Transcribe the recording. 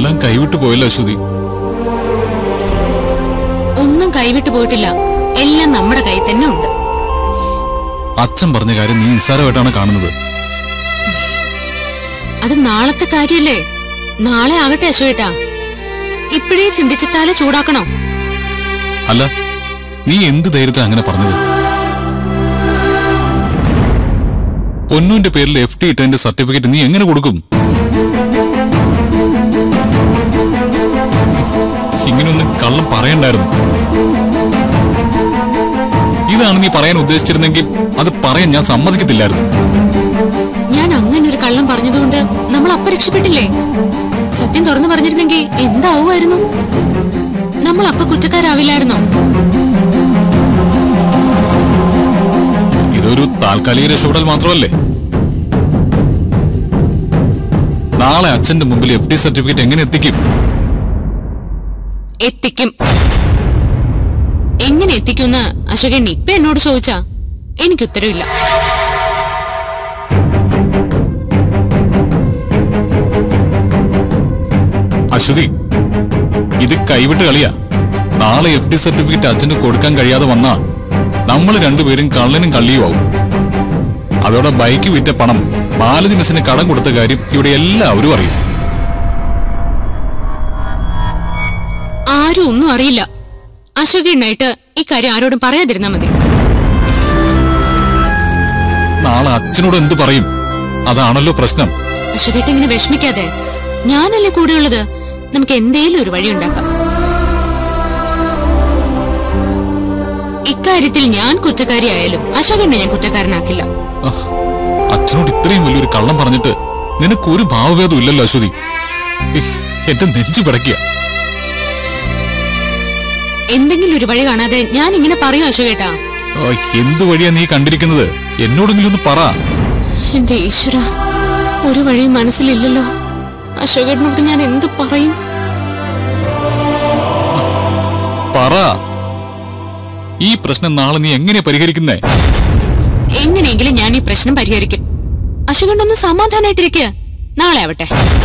എല്ലാം കൈവിട്ടു പോയല്ലോ അശ്വതി ഒന്നും കൈവിട്ടു പോയിട്ടില്ല എല്ലാം നമ്മുടെ കയ്യിൽ തന്നെ ഉണ്ട് അച്ഛൻ പറഞ്ഞ കാര്യം നീ നിസ്സാരമായിട്ടാണ് കാണുന്നത് അത് നാളത്തെ കാര്യല്ലേ നാളെ ആകട്ടെ അശോകേട്ടാ ഇപ്പോഴേ ചിന്തിച്ചിട്ടാലേ ചൂടാക്കണോ അല്ല നീ എന്ത് ധൈര്യത്തിൽ അങ്ങനെ പറഞ്ഞത് പൊന്നുവിന്റെ പേരിൽ എഫ് ടി ഇട്ടതിന്റെ സർട്ടിഫിക്കറ്റ് നീ എങ്ങനെ കൊടുക്കും ഇങ്ങനെയൊന്നും കള്ളം പറയണ്ടായിരുന്നു ഇതാണ് നീ പറയാൻ ഉദ്ദേശിച്ചിരുന്നെങ്കിൽ അത് പറയാൻ ഞാൻ സമ്മതിക്കത്തില്ലായിരുന്നു ഞാൻ അങ്ങനെ ഒരു കള്ളം പറഞ്ഞതുകൊണ്ട് നമ്മൾ അപ്പ രക്ഷപ്പെട്ടില്ലേ സത്യം തുറന്നു പറഞ്ഞിരുന്നെങ്കിൽ എന്താവുമായിരുന്നു നമ്മൾ അപ്പ കുറ്റക്കാരാവില്ലായിരുന്നോ ഇതൊരു താൽക്കാലിക രക്ഷപ്പെടൽ മാത്രമല്ലേ നാളെ അച്ഛന്റെ മുമ്പിൽ എഫ് ഡി സർട്ടിഫിക്കറ്റ് എങ്ങനെ എത്തിക്കും എത്തിക്കും എങ്ങനെ എത്തിക്കുമെന്ന് അശോകൻ ഇപ്പൊ എന്നോട് ചോദിച്ചാ എനിക്ക് ഉത്തരവില്ല അശ്വതി ഇത് കൈവിട്ട് കളിയാ നാളെ എഫ് ഡി സർട്ടിഫിക്കറ്റ് അച്ഛന് കൊടുക്കാൻ കഴിയാതെ വന്നാ നമ്മൾ രണ്ടുപേരും കള്ളനും കള്ളിയും ആവും അതോടെ ബൈക്ക് വിറ്റ പണം മാലതി മിസ്സിന് കടം കൊടുത്ത കാര്യം ഇവിടെ എല്ലാവരും അറിയും ആരും ഒന്നും അറിയില്ല അശോകണ്ണായിട്ട് ഇക്കാര്യം ആരോടും പറയാതിരുന്നാ മതി നാളെ അച്ഛനോട് എന്ത് പറയും അതാണല്ലോ പ്രശ്നം അശോകേട്ട ഇങ്ങനെ വിഷമിക്കാതെ ഞാനല്ലേ കൂടെയുള്ളത് നമുക്ക് എന്തേലും ഒരു വഴി ഉണ്ടാക്കാം ഇക്കാര്യത്തിൽ ഞാൻ കുറ്റക്കാരിയായാലും അശോകണ്ണെ ഞാൻ കുറ്റക്കാരനാക്കില്ല ആഹ്, അച്ഛനോട് ഇത്രയും വലിയൊരു കള്ളം പറഞ്ഞിട്ട് നിനക്ക് ഒരു ഭാവഭേദം ഇല്ലല്ലോ അശ്വതി ഇഹ്, എന്റെ നെഞ്ചു പിടയ്ക്കുക എന്തെങ്കിലും ഒരു വഴി കാണാതെ ഞാൻ ഇങ്ങനെ പറയും അശോകേട്ടാ ആ, എന്ത് വഴിയാ നീ കണ്ടിരിക്കുന്നത് എന്നോടെങ്കിലും ഒന്ന് പറ എന്റെ ഈശ്വര ഒരു വഴിയും മനസ്സിലില്ലല്ലോ അശോകേട്ടനോട് ഞാൻ എന്ത് പറയും പറ ഈ പ്രശ്നം നാളെ നീ എങ്ങനെയാ പരിഹരിക്കുന്നേ എങ്ങനെയെങ്കിലും ഞാൻ ഈ പ്രശ്നം പരിഹരിക്കും അശോകണ്ണൊന്ന് സമാധാനായിട്ടിരിക്കുക നാളെ ആവട്ടെ